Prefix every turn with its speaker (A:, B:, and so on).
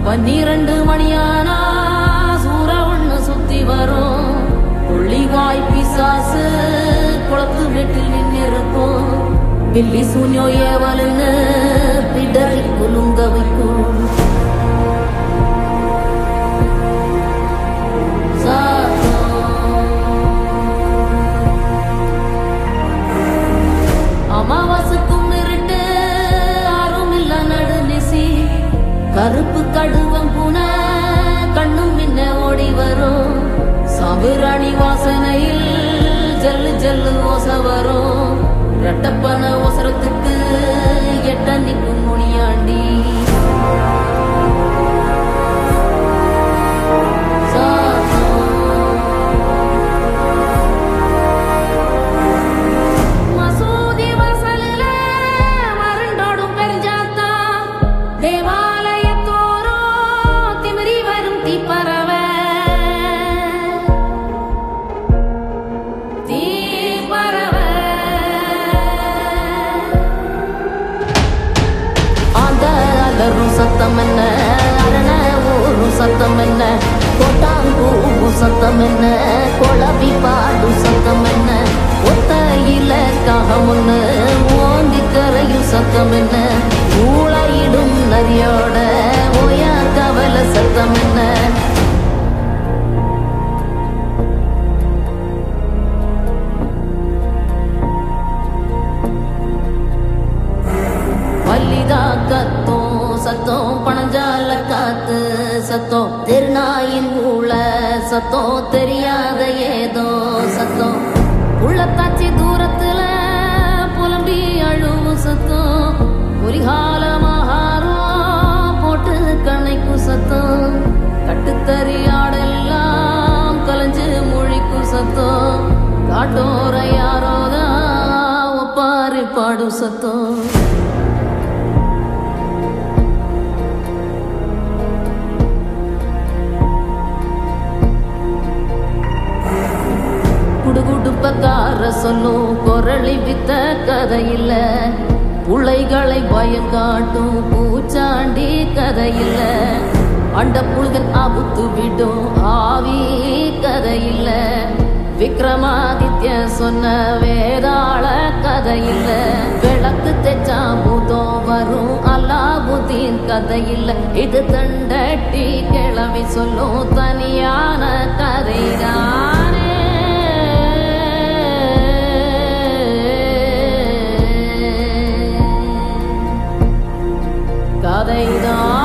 A: பன்னிரண்டு மணியானா சூற ஒண்ணு சுத்தி வரும் புள்ளிவாய் பிசாசு குளத்து வீட்டில் நின்னிருக்கும் பில்லி சூன்யோ ஏவலுன்னு பிடரி குலுங்க வைக்கும் அமாவாசைக்கும் இருட்டு ஆறும் இல்ல நடுநிசி கருப்பு கடுவம் புன கண்ணும் மின்ன ஓடி வரும் சபுராணி வாசனையில் ஜல்லு ஜல்லு ஓச வரும் ரெட்டப்பன ஒசரத்துக்கு எட்ட நிற்கும் முனியாண்டி மசூதி வாசலில மருண்டோடும் பெருஞ்சாத்தா தேவாலயத்தோறும் திமிரி வரும் தீப்பறவ தீப்பறவ அந்த அலரும் சத்தம் என்ன அரண ஊரும் சத்தம் என்ன கொட்டாங்கூவும் சத்தம் என்ன குழப்பி பாடும் சத்தம் என்ன ஒத்தையில காகம் ஒண்ணு ஓங்கி கரையும் சத்தம் என்ன ஊழையிடும் நதியோட ஓயா கவல சத்தம் என்ன வள்ளிதா கத்தோம் சத்தம் பணஞ்சால காத்து சத்தம் திருநாயின் ஊழ சத்தம் தெரியாத ஏதோ சத்தம் உள்ளத்தாச்சி தூரத்துல புலம்பி அழுவும் சத்தம் குறிகால மகாரம் போட்டு கணைக்கும் சத்தம் கட்டுத்தறியாடெல்லாம் கலைஞ்சு முழிக்கும் சத்தம் காட்டோர யாரோதான் ஒப்பாரி பாடும் சத்தம் குடுகுடுப்பக்கார சொல்லும் குரளி வித்த கதையில்ல புள்ளைகளை பயம் காட்டும் பூச்சாண்டி கதையில்ல அண்ட புல்கன் அபுத்து விடும் ஆவி கதையில்ல விக்ரமாதித்ய சொன்ன வேதாள கதையில்ல விளக்கு தெச்சா பூதம் வரும் அல்லாபுதீன் கதையில்ல இது தண்டட்டி கிளவி சொல்லும் தனியான கதைதானே கதைதான்